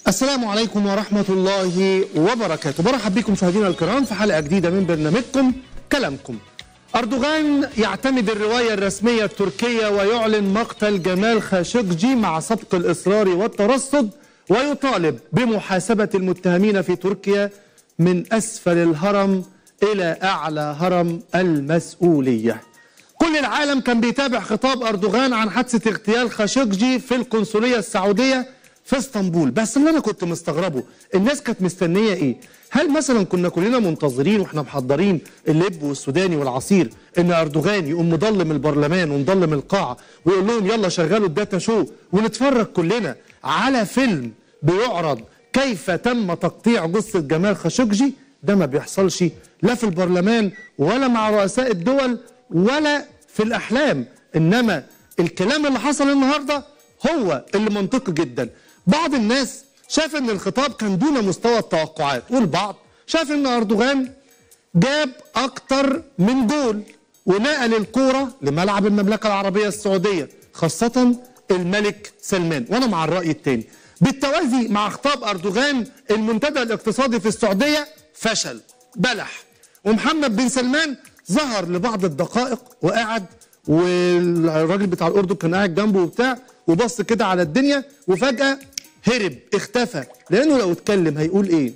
السلام عليكم ورحمة الله وبركاته برحب بكم مشاهدينا الكرام في حلقة جديدة من برنامجكم كلامكم أردوغان يعتمد الرواية الرسمية التركية ويعلن مقتل جمال خاشقجي مع سبق الإصرار والترصد ويطالب بمحاسبة المتهمين في تركيا من أسفل الهرم إلى أعلى هرم المسؤولية كل العالم كان بيتابع خطاب أردوغان عن حادثة اغتيال خاشقجي في القنصلية السعودية في اسطنبول بس اللي انا كنت مستغربه الناس كانت مستنيه ايه هل مثلا كنا كلنا منتظرين واحنا محضرين اللب والسوداني والعصير ان اردوغان يقوم مضلم البرلمان ومضلم القاعه ويقول لهم يلا شغلوا الداتا شو ونتفرج كلنا على فيلم بيعرض كيف تم تقطيع جثه جمال خاشقجي ده ما بيحصلش لا في البرلمان ولا مع رؤساء الدول ولا في الاحلام انما الكلام اللي حصل النهارده هو اللي منطقي جدا بعض الناس شاف ان الخطاب كان دون مستوى التوقعات والبعض شاف ان اردوغان جاب اكتر من جول ونقل الكوره لملعب المملكه العربيه السعوديه خاصه الملك سلمان وانا مع الراي الثاني بالتوازي مع خطاب اردوغان المنتدى الاقتصادي في السعوديه فشل بلح ومحمد بن سلمان ظهر لبعض الدقائق وقعد والراجل بتاع الاردن كان قاعد جنبه وبتاع وبص كده على الدنيا وفجاه هرب اختفى لانه لو اتكلم هيقول ايه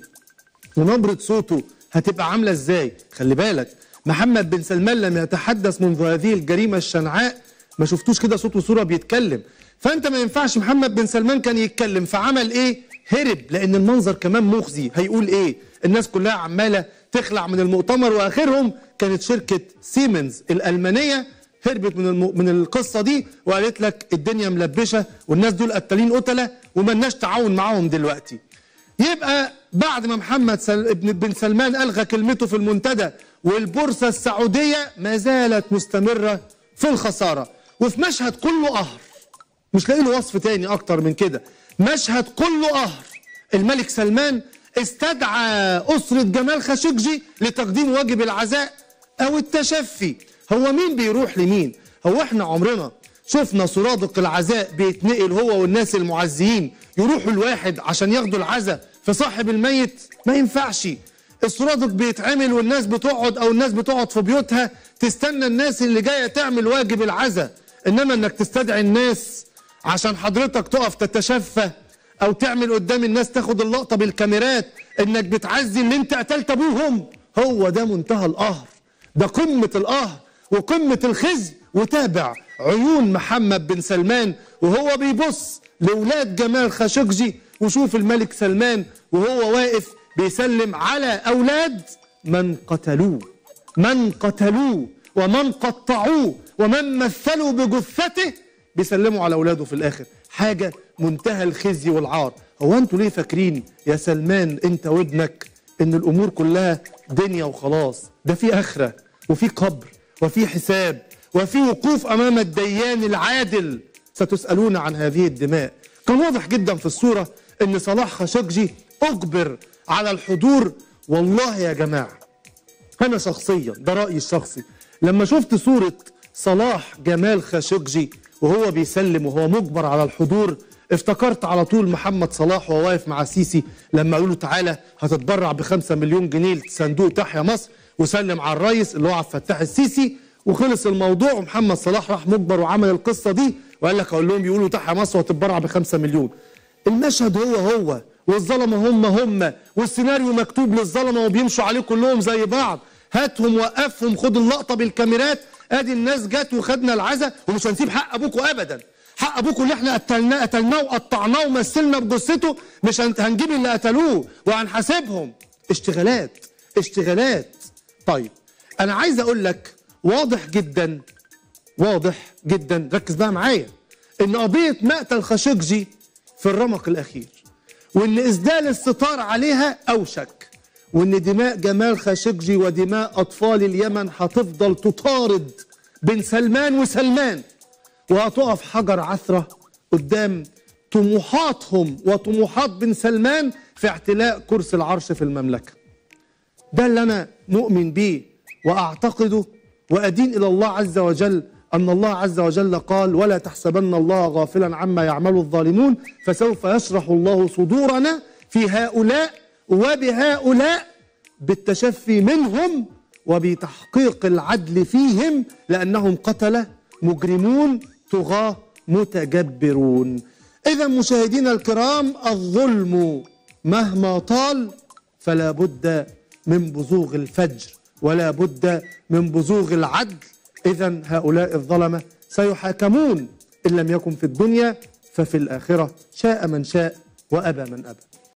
ونبره صوته هتبقى عامله ازاي خلي بالك محمد بن سلمان لم يتحدث منذ هذه الجريمه الشنعاء ما شفتوش كده صوت وصوره بيتكلم فانت ما ينفعش محمد بن سلمان كان يتكلم فعمل ايه هرب لان المنظر كمان مخزي هيقول ايه الناس كلها عماله تخلع من المؤتمر واخرهم كانت شركه سيمنز الالمانيه هربت من الم... من القصه دي وقالت لك الدنيا ملبشه والناس دول قتالين قتله وملناش تعاون معاهم دلوقتي. يبقى بعد ما محمد سل... ابن بن سلمان الغى كلمته في المنتدى والبورصه السعوديه ما زالت مستمره في الخساره وفي مشهد كله قهر مش لاقي له وصف تاني اكتر من كده مشهد كله قهر الملك سلمان استدعى اسره جمال خاشقجي لتقديم واجب العزاء او التشفي هو مين بيروح لمين هو احنا عمرنا شفنا سرادق العزاء بيتنقل هو والناس المعزيين يروحوا الواحد عشان ياخدوا العزاء في صاحب الميت ما ينفعش السرادق بيتعمل والناس بتقعد او الناس بتقعد في بيوتها تستنى الناس اللي جايه تعمل واجب العزاء انما انك تستدعي الناس عشان حضرتك تقف تتشفى او تعمل قدام الناس تاخد اللقطه بالكاميرات انك بتعزي اللي انت قتلت ابوهم هو ده منتهى القهر ده قمه القهر وقمة الخزي وتابع عيون محمد بن سلمان وهو بيبص لولاد جمال خاشقجي وشوف الملك سلمان وهو واقف بيسلم على أولاد من قتلوه من قتلوه ومن قطعوه ومن مثلوا بجثته بيسلموا على أولاده في الآخر حاجة منتهى الخزي والعار هو أنتوا ليه فاكرين يا سلمان أنت وابنك إن الأمور كلها دنيا وخلاص ده في آخرة وفي قبر وفي حساب وفي وقوف امام الديان العادل ستسالون عن هذه الدماء كان واضح جدا في الصوره ان صلاح خاشقجي اجبر على الحضور والله يا جماعه انا شخصيا ده رايي الشخصي لما شفت صوره صلاح جمال خاشقجي وهو بيسلم وهو مجبر على الحضور افتكرت على طول محمد صلاح وهو واقف مع السيسي لما قالوا له تعالى هتتبرع بخمسة مليون جنيه لصندوق تحيا مصر وسلم على الرئيس اللي هو عبد الفتاح السيسي وخلص الموضوع ومحمد صلاح راح مجبر وعمل القصه دي وقال لك اقول لهم بيقولوا تحيا مصر وهتتبرع بخمسة مليون المشهد هو هو والظلمه هم هم والسيناريو مكتوب للظلمه وبيمشوا عليه كلهم زي بعض هاتهم وقفهم خد اللقطه بالكاميرات ادي الناس جت وخدنا العزا ومش هنسيب حق ابوكم ابدا حق ابوكم اللي احنا قتلناه قتلناه وقطعناه ومثلنا بجثته مش هنجيب اللي قتلوه وهنحاسبهم اشتغالات اشتغالات طيب انا عايز اقول لك واضح جدا واضح جدا ركز بقى معايا ان قضيه مقتل خاشقجي في الرمق الاخير وان اسدال الستار عليها اوشك وان دماء جمال خاشقجي ودماء اطفال اليمن هتفضل تطارد بن سلمان وسلمان وهتقف حجر عثره قدام طموحاتهم وطموحات بن سلمان في اعتلاء كرسي العرش في المملكه ده اللي انا مؤمن بيه واعتقده وادين الى الله عز وجل أن الله عز وجل قال ولا تحسبن الله غافلا عما يعمل الظالمون فسوف يشرح الله صدورنا في هؤلاء وبهؤلاء بالتشفي منهم وبتحقيق العدل فيهم لأنهم قتلة مجرمون طغاة متجبرون إذا مشاهدينا الكرام الظلم مهما طال فلا بد من بزوغ الفجر ولا بد من بزوغ العدل إذا هؤلاء الظلمة سيحاكمون إن لم يكن في الدنيا ففي الآخرة شاء من شاء وأبى من أبى